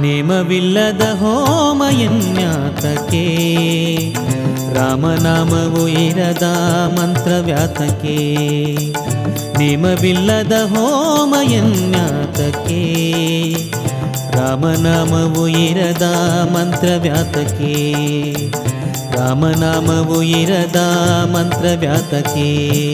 ನೇಮವಿಲ್ಲದ ಹೋಮ ಎನ್ಯಾತಕ್ಕೆ ರಾಮನಾಮವು ಇರದ ಮಂತ್ರವ್ಯಾತಕ್ಕೆ ನೇಮವಿಲ್ಲದ ಹೋಮ ಎನ್ಯಾತಕ್ಕೆ ರಾಮನಾಮವು ಇರದ ಮಂತ್ರವ್ಯಾತಕ್ಕೆ ರಾಮನಾಮವು ಇರದ ಮಂತ್ರವ್ಯಾತಕ್ಕೆ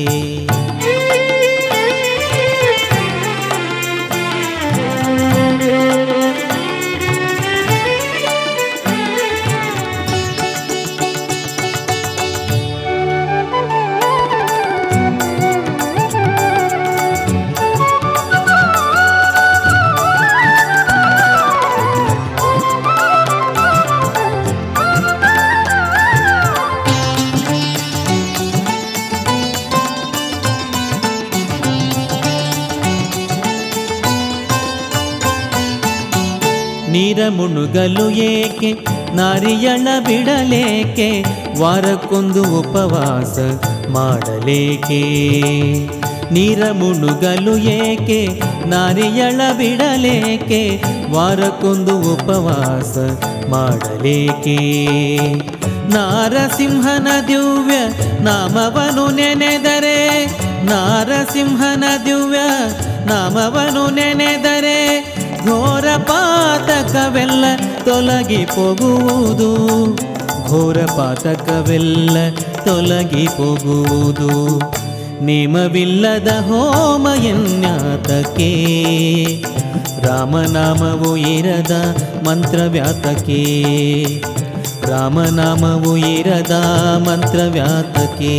ನೀರ ಮುಣುಗಲು ಏಕೆ ನಾರಿಯಳ ಬಿಡಲೇಕೆ ವಾರಕ್ಕೊಂದು ಉಪವಾಸ ಮಾಡಲೇಕೆ ನೀರ ಮುಣುಗಲು ಏಕೆ ನಾರಿಯಳ ಬಿಡಲೇಕೆ ವಾರಕ್ಕೊಂದು ಉಪವಾಸ ಮಾಡಲೇಕೆ ನಾರಸಿಂಹನ ದಿವ್ಯ ನಾಮವನು ನೆನೆದರೆ ನಾರಸಿಂಹನ ದಿವ್ಯ ನಾಮವನು ನೆನೆದರೆ ಘೋರ ಪಾತಕವೆಲ್ಲ ತೊಲಗಿ ಹೋಗುವುದು ಘೋರ ಪಾತಕವೆಲ್ಲ ತೊಲಗಿ ಹೋಗುವುದು ನೇಮವಿಲ್ಲದ ಹೋಮ ಎನ್ಯಾತಕ್ಕೆ ರಾಮನಾಮವು ಇರದ ಮಂತ್ರವ್ಯಾತಕ್ಕೆ ರಾಮನಾಮವು ಇರದ ಮಂತ್ರವ್ಯಾತಕ್ಕೆ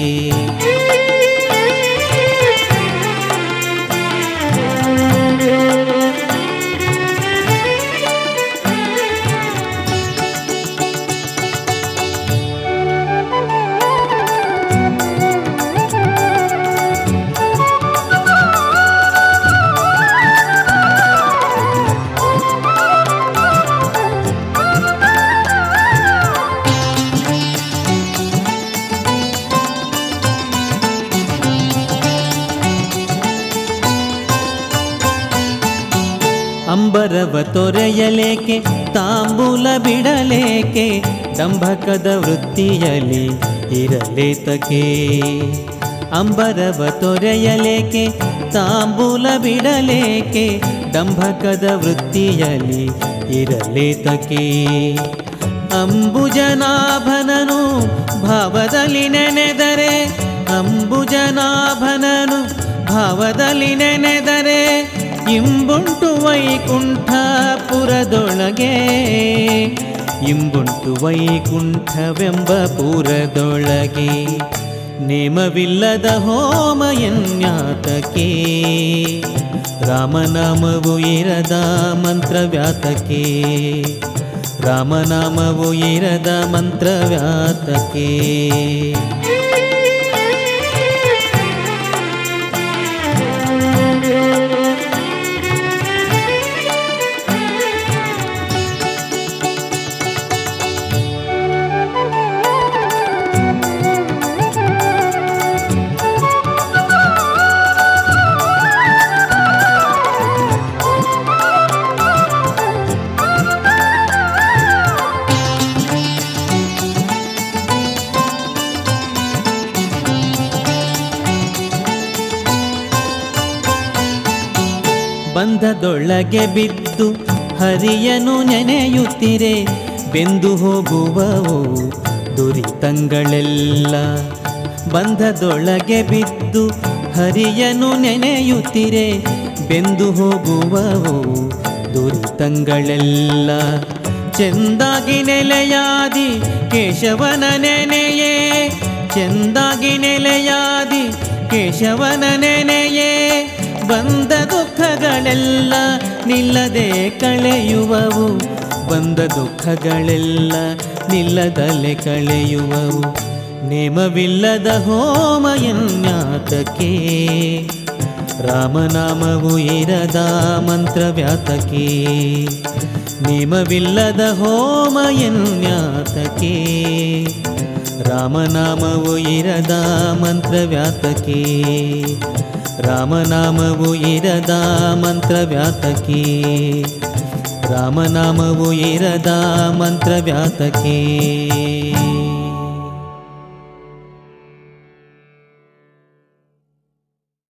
ಅಂಬರವ ತೊರೆಯಲೇಕೆ ತಾಂಬೂಲ ಬಿಡಲೇಕೆ ದಂಭಕದ ವೃತ್ತಿಯಲ್ಲಿ ಇರಲೇತಕೆ ಅಂಬರವ ತೊರೆಯಲೇಕೆ ತಾಂಬೂಲ ಬಿಡಲೇಕೆ ದಂಭಕದ ವೃತ್ತಿಯಲ್ಲಿ ಇರಲೇತಕೆ ಅಂಬುಜನಾಭನನು ಭಾವದಲ್ಲಿ ನೆನೆದರೆ ಅಂಬುಜನಾಭನನು ಭಾವದಲ್ಲಿ ನೆನೆದರೆ ಇಂಬುಂಟು ವೈಕುಂಠಪುರದೊಳಗೆ ಇಂಬುಂಟು ವೈಕುಂಠವೆಂಬ ಪುರದೊಳಗೆ ನೇಮವಿಲ್ಲದ ಹೋಮ ಎನ್ಯಾತಕ್ಕೆ ರಾಮನಾಮವು ಇರದ ಮಂತ್ರವ್ಯಾತಕ್ಕೆ ರಾಮನಾಮವು ಇರದ ಮಂತ್ರವ್ಯಾತಕ್ಕೆ ಬಂಧದೊಳಗೆ ಬಿದ್ದು ಹರಿಯನು ನೆನೆಯುತ್ತಿರೆ ಬೆಂದು ಹೋಗುವವು ದುರಿತಂಗಳೆಲ್ಲ ಬಂಧದೊಳಗೆ ಬಿದ್ದು ಹರಿಯನು ನೆನೆಯುತ್ತಿರೆ ಬೆಂದು ಹೋಗುವವು ದುರಿತಂಗಳೆಲ್ಲ ಚೆಂದಾಗಿ ನೆಲೆಯಾದಿ ಕೇಶವನ ನೆನೆಯೇ ಚೆಂದಾಗಿ ನೆಲೆಯಾದಿ ಕೇಶವನ ನೆನೆಯೇ ಬಂದ ದುಃಖಗಳೆಲ್ಲ ನಿಲ್ಲದೆ ಕಳೆಯುವವು ಬಂದ ದುಃಖಗಳೆಲ್ಲ ನಿಲ್ಲದಲೆ ಕಳೆಯುವವು ನೇಮವಿಲ್ಲದ ಹೋಮ ಎನ್ಯಾತಕ್ಕೆ ರಾಮನಾಮವು ಇರದ ಮಂತ್ರವ್ಯಾತಕ್ಕೆ ನೇಮವಿಲ್ಲದ ಹೋಮ ಎನ್ಯಾತಕ್ಕೆ ರಾಮನಾಮವು ಇರದ ಮಂತ್ರವ್ಯಾತಕ್ಕೆ ರಾಮನಾಮವು ಇರದ ಮಂತ್ರವ್ಯಾತಕ್ಕೆ ರಾಮನಾಮವು ಇರದ ಮಂತ್ರವ್ಯಾತಕೆ